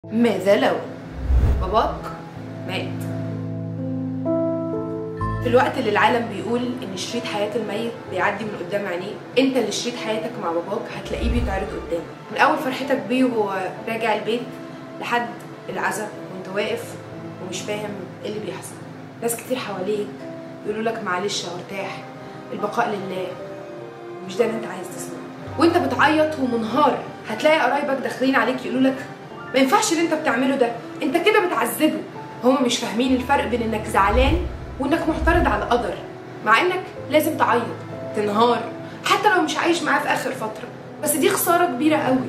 ماذا لو باباك مات في الوقت اللي العالم بيقول ان شريط حياة الميت بيعدي من قدام عينيه انت اللي شريط حياتك مع باباك هتلاقيه بيتعرض قدامك من اول فرحتك بيه وهو راجع البيت لحد العزاء وانت واقف ومش فاهم ايه اللي بيحصل ناس كتير حواليك يقولوا لك معلش ارتاح البقاء لله مش ده اللي انت عايز تسمعه وانت بتعيط ومنهار هتلاقي قرايبك داخلين عليك يقولوا لك ما ينفعش اللي انت بتعمله ده انت كده بتعذبه هم مش فاهمين الفرق بين انك زعلان وانك معترض على القدر مع انك لازم تعيط تنهار حتى لو مش عايش معاه في اخر فتره بس دي خساره كبيره قوي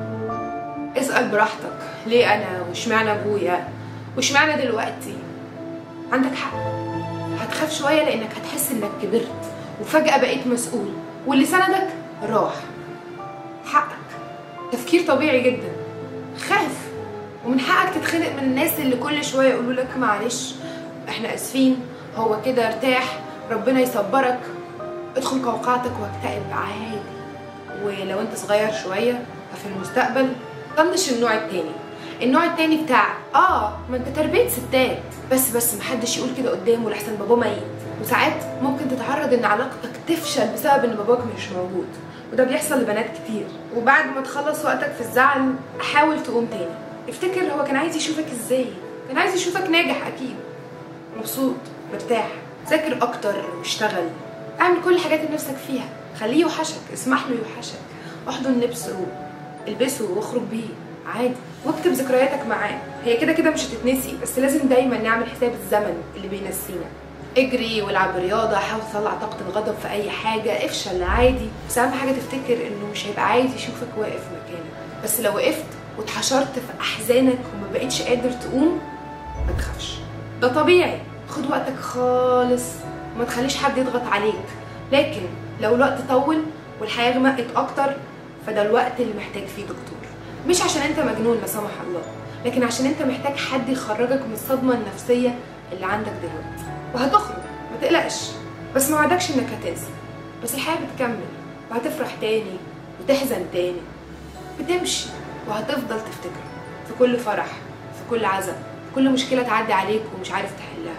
اسال براحتك ليه انا واشمعنى ابويا واشمعنى دلوقتي عندك حق هتخاف شويه لانك هتحس انك كبرت وفجاه بقيت مسؤول واللي سندك راح حقك تفكير طبيعي جدا خاف ومن حقك تتخنق من الناس اللي كل شويه يقولوا لك معلش احنا اسفين هو كده ارتاح ربنا يصبرك ادخل قوقعتك واكتئب عادي ولو انت صغير شويه ففي المستقبل طنش النوع التاني النوع التاني بتاع اه ما انت تربيه ستات بس بس محدش يقول كده قدامه لحسن باباه ميت وساعات ممكن تتعرض ان علاقتك تفشل بسبب ان باباك مش موجود وده بيحصل لبنات كتير وبعد ما تخلص وقتك في الزعل حاول تقوم تاني افتكر هو كان عايز يشوفك ازاي كان عايز يشوفك ناجح اكيد مبسوط مرتاح ذاكر اكتر واشتغل اعمل كل الحاجات اللي نفسك فيها خليه يوحشك اسمح له يوحشك احضن لبسه البسه واخرج بيه عادي واكتب ذكرياتك معاه هي كده كده مش هتتنسي بس لازم دايما نعمل حساب الزمن اللي بينسينا اجري والعب رياضة حاول تطلع طاقة الغضب في أي حاجة افشل عادي بس أهم حاجة تفتكر إنه مش هيبقى عايز يشوفك واقف مكانك بس لو وقفت واتحشرت في أحزانك وما بقتش قادر تقوم ما تخافش ده طبيعي خد وقتك خالص وما تخليش حد يضغط عليك لكن لو الوقت طول والحياة غمقت أكتر فده الوقت اللي محتاج فيه دكتور مش عشان انت مجنون لا سمح الله لكن عشان انت محتاج حد يخرجك من الصدمة النفسية اللي عندك دلوقتي وهتخرج ما تقلقش بس ما وعدكش انك هتنسى بس الحياة بتكمل وهتفرح تاني وتحزن تاني بتمشي وهتفضل تفتكر في كل فرح في كل عزا في كل مشكلة تعدي عليك ومش عارف تحلها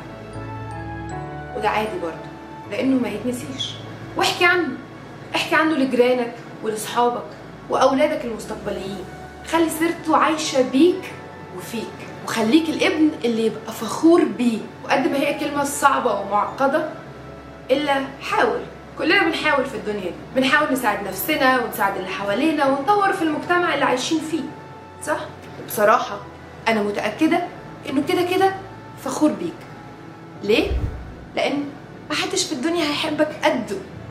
وده عادي برضه لانه ما يتنسيش واحكي عنه احكي عنه لجيرانك ولاصحابك واولادك المستقبليين خلي سيرته عايشه بيك وفيك وخليك الابن اللي يبقى فخور بيه وقد ما هي كلمه صعبه ومعقده الا حاول كلنا بنحاول في الدنيا دي بنحاول نساعد نفسنا ونساعد اللي حوالينا ونطور في المجتمع اللي عايشين فيه صح بصراحه انا متاكده انه كده كده فخور بيك ليه لان محدش في الدنيا هيحبك قده